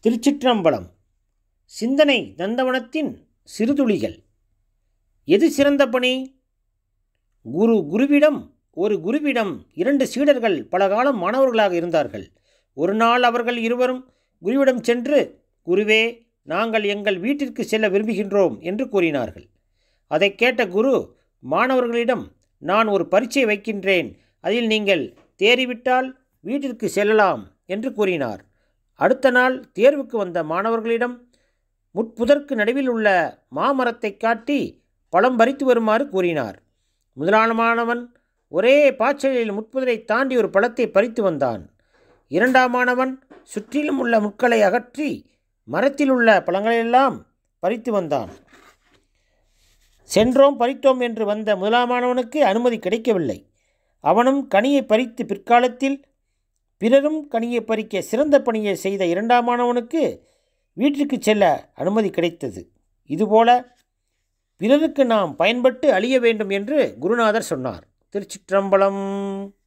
திருச்சிற்றம்பலம் சிந்தனை நந்தவனத்தின் சிறுதுளிகள் எது சிறந்த பணி குரு குருவிடம் ஒரு குருவிடம் இரண்டு சீடர்கள் பல காலம் மாணவர்களாக இருந்தார்கள் ஒரு நாள் அவர்கள் இருவரும் குருவிடம் சென்று குருவே நாங்கள் எங்கள் வீட்டிற்கு செல்ல விரும்புகின்றோம் என்று கூறினார்கள் அதை கேட்ட குரு மாணவர்களிடம் நான் ஒரு பரீட்சை வைக்கின்றேன் அதில் நீங்கள் தேறிவிட்டால் வீட்டிற்கு செல்லலாம் என்று கூறினார் அடுத்த நாள் தேர்வுக்கு வந்த மாணவர்களிடம் முட்புதற்கு நடுவில் உள்ள மாமரத்தை காட்டி பழம் பறித்து வருமாறு கூறினார் முதலான மாணவன் ஒரே பாய்ச்சலில் முட்புதரை தாண்டி ஒரு பழத்தை பறித்து வந்தான் இரண்டாம் மாணவன் சுற்றிலும் உள்ள முட்களை அகற்றி மரத்தில் உள்ள பழங்களெல்லாம் பறித்து வந்தான் சென்றோம் பறித்தோம் என்று வந்த முதலாம் மாணவனுக்கு அனுமதி கிடைக்கவில்லை அவனும் கனியை பறித்து பிற்காலத்தில் பிறரும் கனியை பறிக்க சிறந்த பணியை செய்த இரண்டாம் மாணவனுக்கு வீட்டிற்கு செல்ல அனுமதி கிடைத்தது இதுபோல பிறருக்கு நாம் பயன்பட்டு அழிய வேண்டும் என்று குருநாதர் சொன்னார் திருச்சிற்றம்பலம்